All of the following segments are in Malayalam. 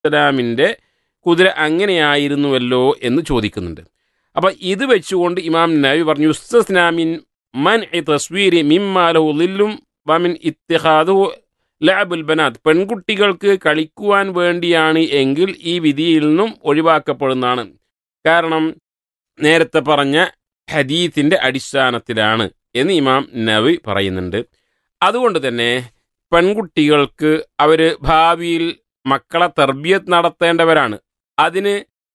ഇസ്ലാമിൻ്റെ കുതിര അങ്ങനെയായിരുന്നുവല്ലോ എന്ന് ചോദിക്കുന്നുണ്ട് അപ്പം ഇത് വെച്ചുകൊണ്ട് ഇമാം നബി പറഞ്ഞു യുസ്തസ്നാമിൻ മൻ ഇ തസ്വീരി മിമ്മാലും വമിൻ ഇത്തിഹാദു ലാബുൽ ബനാത്ത് പെൺകുട്ടികൾക്ക് കളിക്കുവാൻ വേണ്ടിയാണ് എങ്കിൽ ഈ വിധിയിൽ നിന്നും ഒഴിവാക്കപ്പെടുന്നതാണ് കാരണം നേരത്തെ പറഞ്ഞ ഹദീത്തിൻ്റെ അടിസ്ഥാനത്തിലാണ് എന്ന് ഇമാം നബി പറയുന്നുണ്ട് അതുകൊണ്ട് തന്നെ പെൺകുട്ടികൾക്ക് അവർ ഭാവിയിൽ മക്കളെ തർബിയത്ത് നടത്തേണ്ടവരാണ് അതിന്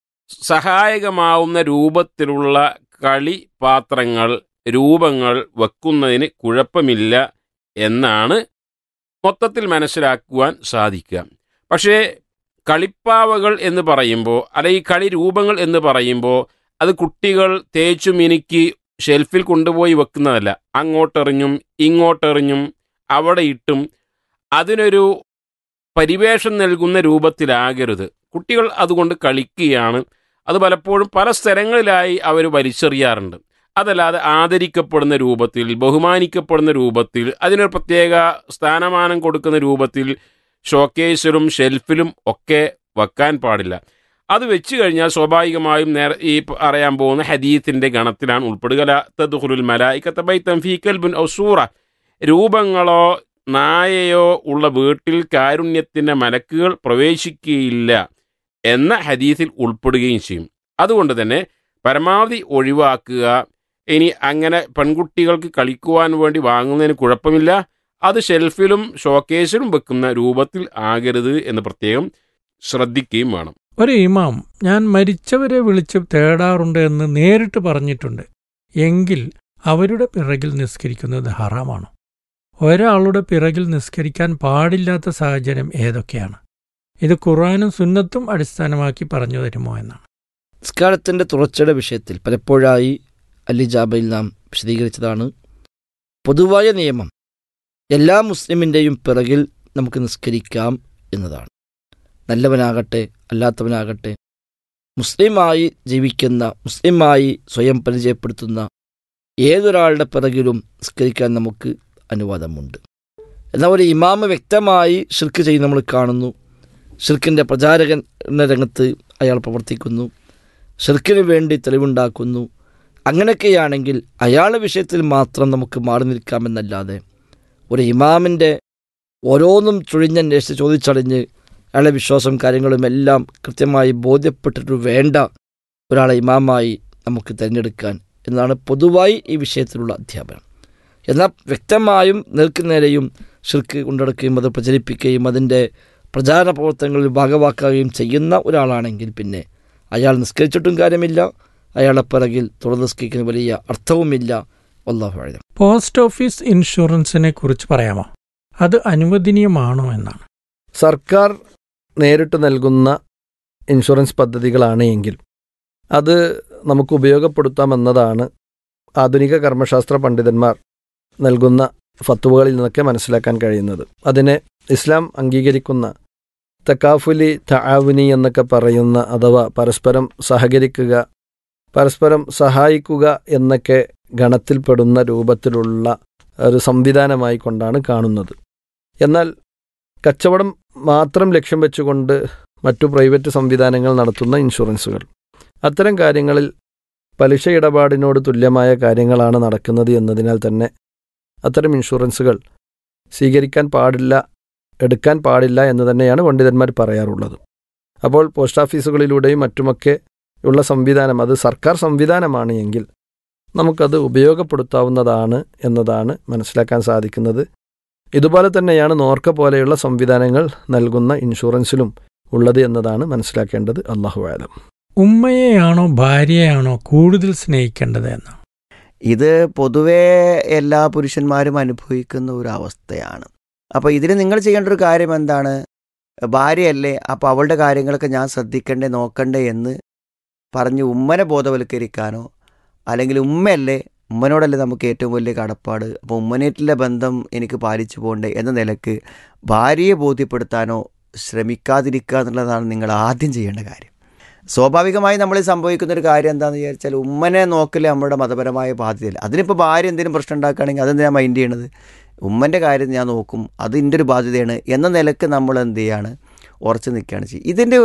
സഹായകമാവുന്ന രൂപത്തിലുള്ള കളി പാത്രങ്ങൾ രൂപങ്ങൾ വെക്കുന്നതിന് കുഴപ്പമില്ല എന്നാണ് മൊത്തത്തിൽ മനസ്സിലാക്കുവാൻ സാധിക്കുക പക്ഷേ കളിപ്പാവകൾ എന്ന് പറയുമ്പോൾ അല്ലെങ്കിൽ കളി രൂപങ്ങൾ എന്ന് പറയുമ്പോൾ അത് കുട്ടികൾ തേച്ചു മിനുക്കി ഷെൽഫിൽ കൊണ്ടുപോയി വെക്കുന്നതല്ല അങ്ങോട്ടെറിഞ്ഞും ഇങ്ങോട്ടെറിഞ്ഞും അവിടെ ഇട്ടും അതിനൊരു പരിവേഷം നൽകുന്ന രൂപത്തിലാകരുത് കുട്ടികൾ അതുകൊണ്ട് കളിക്കുകയാണ് അത് പലപ്പോഴും പല സ്ഥലങ്ങളിലായി അവർ വലിച്ചെറിയാറുണ്ട് അതല്ലാതെ ആദരിക്കപ്പെടുന്ന രൂപത്തിൽ ബഹുമാനിക്കപ്പെടുന്ന രൂപത്തിൽ അതിനൊരു പ്രത്യേക സ്ഥാനമാനം കൊടുക്കുന്ന രൂപത്തിൽ ഷോക്കേസിലും ഷെൽഫിലും ഒക്കെ വെക്കാൻ പാടില്ല അത് വെച്ച് കഴിഞ്ഞാൽ സ്വാഭാവികമായും നേരെ ഈ അറിയാൻ പോകുന്ന ഹദീത്തിൻ്റെ ഗണത്തിലാണ് ഉൾപ്പെടുക തദ്ഖുലുൽ മലായിക്കത്ത ബൈത്തൻ ഫീ കൽബുൻ ഔ സൂറ രൂപങ്ങളോ നായയോ ഉള്ള വീട്ടിൽ കാരുണ്യത്തിൻ്റെ മലക്കുകൾ പ്രവേശിക്കുകയില്ല എന്ന ഹദീസിൽ ഉൾപ്പെടുകയും ചെയ്യും അതുകൊണ്ട് തന്നെ പരമാവധി ഒഴിവാക്കുക ഇനി അങ്ങനെ പെൺകുട്ടികൾക്ക് കളിക്കുവാൻ വേണ്ടി വാങ്ങുന്നതിന് കുഴപ്പമില്ല അത് ഷെൽഫിലും ഷോക്കേസിലും വെക്കുന്ന രൂപത്തിൽ ആകരുത് എന്ന് പ്രത്യേകം ശ്രദ്ധിക്കുകയും വേണം ഒരു ഇമാം ഞാൻ മരിച്ചവരെ വിളിച്ച് തേടാറുണ്ട് എന്ന് നേരിട്ട് പറഞ്ഞിട്ടുണ്ട് എങ്കിൽ അവരുടെ പിറകിൽ നിസ്കരിക്കുന്നത് ഹറാമാണോ ഒരാളുടെ പിറകിൽ നിസ്കരിക്കാൻ പാടില്ലാത്ത സാഹചര്യം ഏതൊക്കെയാണ് ഇത് ഖുർആാനും സുന്നത്തും അടിസ്ഥാനമാക്കി പറഞ്ഞു തരുമോ എന്നാണ് നിസ്കാരത്തിൻ്റെ തുടർച്ചയുടെ വിഷയത്തിൽ പലപ്പോഴായി അലി ജാബയിൽ നാം വിശദീകരിച്ചതാണ് പൊതുവായ നിയമം എല്ലാ മുസ്ലിമിൻ്റെയും പിറകിൽ നമുക്ക് നിസ്കരിക്കാം എന്നതാണ് നല്ലവനാകട്ടെ അല്ലാത്തവനാകട്ടെ മുസ്ലിമായി ജീവിക്കുന്ന മുസ്ലിമായി സ്വയം പരിചയപ്പെടുത്തുന്ന ഏതൊരാളുടെ പിറകിലും നിസ്കരിക്കാൻ നമുക്ക് അനുവാദമുണ്ട് എന്നാൽ ഒരു ഇമാമ് വ്യക്തമായി ഷിർക്ക് ചെയ്ത് നമ്മൾ കാണുന്നു ഷിർക്കിൻ്റെ പ്രചാരകൻ എന്ന രംഗത്ത് അയാൾ പ്രവർത്തിക്കുന്നു ഷിർക്കിന് വേണ്ടി തെളിവുണ്ടാക്കുന്നു അങ്ങനെയൊക്കെയാണെങ്കിൽ അയാളുടെ വിഷയത്തിൽ മാത്രം നമുക്ക് മാറി നിൽക്കാമെന്നല്ലാതെ ഒരു ഇമാമിൻ്റെ ഓരോന്നും ചുഴിഞ്ഞന്വേഷിച്ച് ചോദിച്ചറിഞ്ഞ് അയാളുടെ വിശ്വാസം കാര്യങ്ങളും എല്ലാം കൃത്യമായി ബോധ്യപ്പെട്ടിട്ട് വേണ്ട ഒരാളെ ഇമാമായി നമുക്ക് തിരഞ്ഞെടുക്കാൻ എന്നതാണ് പൊതുവായി ഈ വിഷയത്തിലുള്ള അധ്യാപനം എന്നാൽ വ്യക്തമായും നേർക്കുനേരെയും ഷിർക്ക് കൊണ്ടെടുക്കുകയും അത് പ്രചരിപ്പിക്കുകയും അതിൻ്റെ പ്രചാരണ പ്രവർത്തനങ്ങളിൽ ഭാഗവാക്കുകയും ചെയ്യുന്ന ഒരാളാണെങ്കിൽ പിന്നെ അയാൾ നിസ്കരിച്ചിട്ടും കാര്യമില്ല അയാളെ പിറകിൽ തുടർ നിസ്കരിക്കുന്ന വലിയ അർത്ഥവുമില്ല അള്ളാഹു അഴുതം പോസ്റ്റ് ഓഫീസ് ഇൻഷുറൻസിനെ കുറിച്ച് പറയാമോ അത് അനുവദനീയമാണോ എന്നാണ് സർക്കാർ നേരിട്ട് നൽകുന്ന ഇൻഷുറൻസ് പദ്ധതികളാണ് എങ്കിൽ അത് നമുക്ക് ഉപയോഗപ്പെടുത്താമെന്നതാണ് ആധുനിക കർമ്മശാസ്ത്ര പണ്ഡിതന്മാർ നൽകുന്ന ഫത്തുവകളിൽ നിന്നൊക്കെ മനസ്സിലാക്കാൻ കഴിയുന്നത് അതിനെ ഇസ്ലാം അംഗീകരിക്കുന്ന തക്കാഫുലി തആവുനി എന്നൊക്കെ പറയുന്ന അഥവാ പരസ്പരം സഹകരിക്കുക പരസ്പരം സഹായിക്കുക എന്നൊക്കെ ഗണത്തിൽപ്പെടുന്ന രൂപത്തിലുള്ള ഒരു സംവിധാനമായി കൊണ്ടാണ് കാണുന്നത് എന്നാൽ കച്ചവടം മാത്രം ലക്ഷ്യം വെച്ചുകൊണ്ട് മറ്റു പ്രൈവറ്റ് സംവിധാനങ്ങൾ നടത്തുന്ന ഇൻഷുറൻസുകൾ അത്തരം കാര്യങ്ങളിൽ പലിശ ഇടപാടിനോട് തുല്യമായ കാര്യങ്ങളാണ് നടക്കുന്നത് എന്നതിനാൽ തന്നെ അത്തരം ഇൻഷുറൻസുകൾ സ്വീകരിക്കാൻ പാടില്ല എടുക്കാൻ പാടില്ല എന്ന് തന്നെയാണ് പണ്ഡിതന്മാർ പറയാറുള്ളത് അപ്പോൾ പോസ്റ്റ് ഓഫീസുകളിലൂടെയും മറ്റുമൊക്കെ ഉള്ള സംവിധാനം അത് സർക്കാർ സംവിധാനമാണ് എങ്കിൽ നമുക്കത് ഉപയോഗപ്പെടുത്താവുന്നതാണ് എന്നതാണ് മനസ്സിലാക്കാൻ സാധിക്കുന്നത് ഇതുപോലെ തന്നെയാണ് നോർക്ക പോലെയുള്ള സംവിധാനങ്ങൾ നൽകുന്ന ഇൻഷുറൻസിലും ഉള്ളത് എന്നതാണ് മനസ്സിലാക്കേണ്ടത് അള്ളാഹു ആലം ഉമ്മയെയാണോ ഭാര്യയെയാണോ കൂടുതൽ സ്നേഹിക്കേണ്ടത് എന്നാണ് ഇത് പൊതുവേ എല്ലാ പുരുഷന്മാരും അനുഭവിക്കുന്ന ഒരു അവസ്ഥയാണ് അപ്പോൾ ഇതിൽ നിങ്ങൾ ചെയ്യേണ്ട ഒരു കാര്യം എന്താണ് ഭാര്യയല്ലേ അപ്പോൾ അവളുടെ കാര്യങ്ങളൊക്കെ ഞാൻ ശ്രദ്ധിക്കണ്ടേ നോക്കണ്ടേ എന്ന് പറഞ്ഞ് ഉമ്മനെ ബോധവൽക്കരിക്കാനോ അല്ലെങ്കിൽ ഉമ്മയല്ലേ ഉമ്മനോടല്ലേ നമുക്ക് ഏറ്റവും വലിയ കടപ്പാട് അപ്പോൾ ഉമ്മനായിട്ടുള്ള ബന്ധം എനിക്ക് പാലിച്ചു പോകണ്ടേ എന്ന നിലക്ക് ഭാര്യയെ ബോധ്യപ്പെടുത്താനോ ശ്രമിക്കാതിരിക്കുക എന്നുള്ളതാണ് നിങ്ങൾ ആദ്യം ചെയ്യേണ്ട കാര്യം സ്വാഭാവികമായി നമ്മൾ സംഭവിക്കുന്ന ഒരു കാര്യം എന്താണെന്ന് വിചാരിച്ചാൽ ഉമ്മനെ നോക്കല് നമ്മുടെ മതപരമായ ബാധ്യതയില്ല അതിനിപ്പോൾ ഭാര്യ എന്തെങ്കിലും പ്രശ്നം ഉണ്ടാക്കുകയാണെങ്കിൽ അതെന്തിനാ മൈൻഡ് ചെയ്യണത് ഉമ്മൻ്റെ കാര്യം ഞാൻ നോക്കും അത് എൻ്റെ ഒരു ബാധ്യതയാണ് എന്ന നിലക്ക് നമ്മൾ എന്ത് ചെയ്യാണ് ഉറച്ചു നിൽക്കുകയാണ് ചെയ്യുക ഇതിൻ്റെ